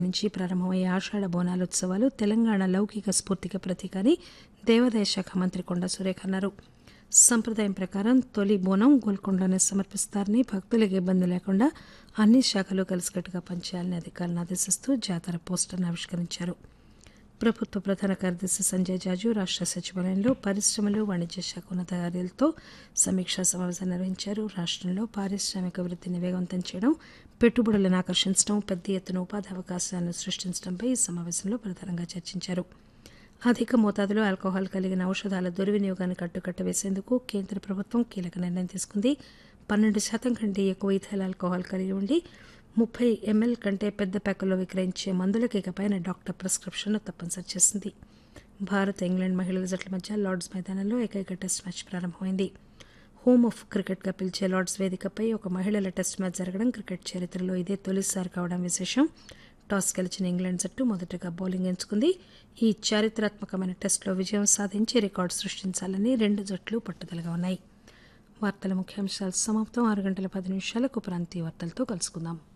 నుంచి ప్రారంభమయ్యే ఆషాఢ బోనాలోత్సవాలు తెలంగాణ లౌకిక స్ఫూర్తికి ప్రతీక అని దేవాదాయ శాఖ మంత్రి కొండా సురేఖ అన్నారు సంప్రదాయం ప్రకారం తొలి బోనం గోల్కొండలోనే సమర్పిస్తారని భక్తులకు ఇబ్బంది లేకుండా అన్ని శాఖలు కలిసికట్టుగా పనిచేయాలని అధికారులను ఆదేశిస్తూ జాతర పోస్టర్ను ఆవిష్కరించారు ప్రభుత్వ ప్రధాన కార్యదర్శి సంజయ్ జాజు రాష్ట్ర సచివాలయంలో పరిశ్రమలు వాణిజ్య శాఖ ఉన్నతాధికారులతో సమీక్షా సమావేశం నిర్వహించారు రాష్ట్రంలో పారిశ్రామిక వృద్ధిని వేగవంతం చేయడం పెట్టుబడులను ఆకర్షించడం పెద్ద ఎత్తున ఉపాధి అవకాశాలను సృష్టించడంపై ఈ సమావేశంలో ప్రధానంగా చర్చించారు అధిక మోతాదులో ఆల్కహాల్ కలిగిన ఔషధాల దుర్వినియోగాన్ని కట్టుకట్ట వేసేందుకు కేంద్ర ప్రభుత్వం కీలక నిర్ణయం తీసుకుంది పన్నెండు శాతం కంటే ఎక్కువ ఇథైల్ ఆల్కహాల్ కలిగి ఉండి ముప్పై ఎంఎల్ కంటే పెద్ద ప్యాకుల్లో విక్రయించే మందులకు ఇకపైన డాక్టర్ ప్రిస్క్రిప్షన్ను తప్పనిసరి చేసింది భారత్ ఇంగ్లాండ్ మహిళల జట్ల మధ్య లార్డ్స్ మైదానంలో ఏకైక టెస్ట్ మ్యాచ్ ప్రారంభమైంది హోమ్ ఆఫ్ క్రికెట్గా పిలిచే లార్డ్స్ వేదికపై ఒక మహిళల టెస్ట్ మ్యాచ్ జరగడం క్రికెట్ చరిత్రలో ఇదే తొలిసారి కావడం విశేషం టాస్ గెలిచిన ఇంగ్లాండ్ జట్టు మొదటగా బౌలింగ్ ఎంచుకుంది ఈ చారిత్రాత్మకమైన టెస్టులో విజయం సాధించి రికార్డు సృష్టించాలని రెండు జట్లు పట్టుదలగా ఉన్నాయి వార్తల ముఖ్యాంశాలు సమాప్తం ఆరు గంటల పది నిమిషాలకు ప్రాంతీయ వార్తలతో కలుసుకుందాం